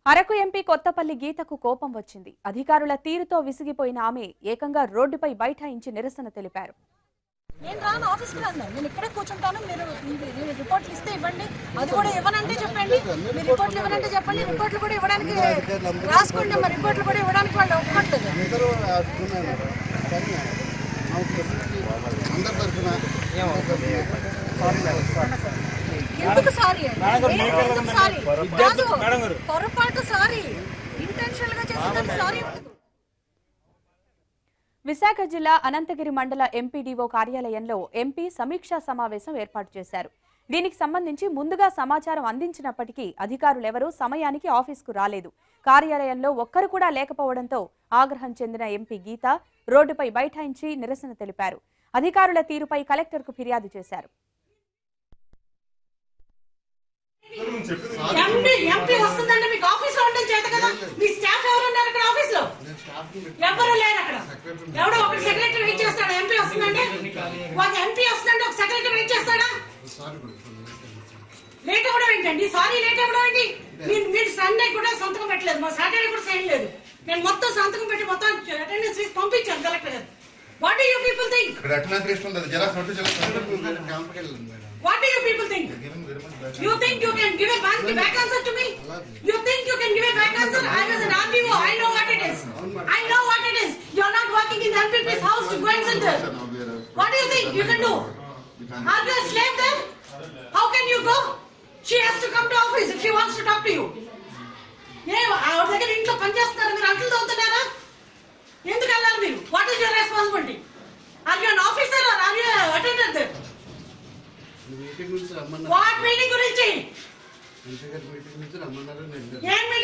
Araku MP Kothapalli గీతకు కోపం వచ్చింది అధికారుల తీరుతో విసిగిపోయిన ఆమె ఏకంగా రోడ్డుపై బైఠాయించి నిరసన తెలిపారు నేను రాను ఆఫీస్కి రాను నేను ఇక్కడే కూర్చుంటాను మీరు ఇది- ఇది రిపోర్ట్లు ఇస్తే ఇవ్వండి అది కూడా ఇవ్వనంటే చెప్పండి మీరు రిపోర్ట్లు ఇవ్వనంటే చెప్పండి రిపోర్ట్లు కూడా ఇవ్వడానికి రాసుకోండి మరి రిపోర్ట్లు కూడా ఇవ్వడానికి వాళ్ళు ఒప్పుకోవట్లేదు అందరూ అడుగుతున్నారు కానీ మాకు ఫెసిలిటీ అందరి తరఫున ఎందుకు సారీ ఎందుకు సారీ కాదు పొరపాటు సారీ ఇంటెన్షనల్ గా చేసిందని సారీ విశాఖ జిల్లా అనంతగిరి మండల ఎంపీడీఓ కార్యాలయంలో ఎంపీ సమీక్షా సమావేశం ఏర్పాటు చేశారు దీనికి సంబంధించి ముందుగా సమాచారం అందించినప్పటికీ అధికారులెవరూ సమయానికి ఆఫీస్కు రాలేదు కార్యాలయంలో ఒక్కరు కూడా లేకపోవడంతో ఆగ్రహం చెందిన ఎంపీ గీత రోడ్డుపై బైఠాయించి నిరసన తెలిపారు అధికారుల తీరుపై కలెక్టర్కు ఫిర్యాదు చేశారు ఎంపీ ఎంపీ వస్తుందంటే మీకు ఆఫీస్ లో ఉండడం చేత కదా మీ స్టాఫ్ ఎవరు ఉన్నారు అక్కడ ఆఫీస్ లో నేను స్టాఫ్ని ఎవరు లేరు అక్కడ ఎవడో ఒక సెక్రటరీ వెయిట్ చేస్తాడా ఎంపీ వస్తుందంటే ఒక ఎంపీ వస్తుందంటే ఒక సెక్రటరీ వెయిట్ చేస్తాడా సారీ కూడా లేట్ అవ్వడం ఏంటండి సారీ లేట్ అవ్వడం ఏంటి మీరు మీరు సండే కూడా సంతకం పెట్టలేదు మా సాటర్డే కూడా సైన్ లేదు నేను మొత్తం సంతకం పెట్టి మొత్తం అటెండెన్స్ తీసి పంపించాను కలెక్టర్ గారు what do you people think ఇక్కడ అటెండెన్స్ లిస్ట్ ఉంటుంది జెరాక్స్ నోట్ జెరాక్స్ క్యాంప్కి వెళ్ళండి madam what do you people think You think you can give a back, back answer to me? You think you can give a back answer? I was an RDO. I know what it is. I know what it is. You're not working in the MPP's house to go and sit there. What do you think you can do? Are you a slave there? How can you go? She has to come to office if she wants to talk to you. ఏ ఆవిడ దగ్గర ఇంట్లో పనిచేస్తున్నారు మీరు అంట్లు తోగుతున్నారా ఎందుకు వెళ్ళాలి మీరు what is your responsibility are you an officer are are you attender there meeting నుంచి రమ్మన్నారు వాట్ మీటింగ్ గురించి ఎంపీ గారి మీటింగ్ నుంచి రమ్మన్నారు నేను ఏం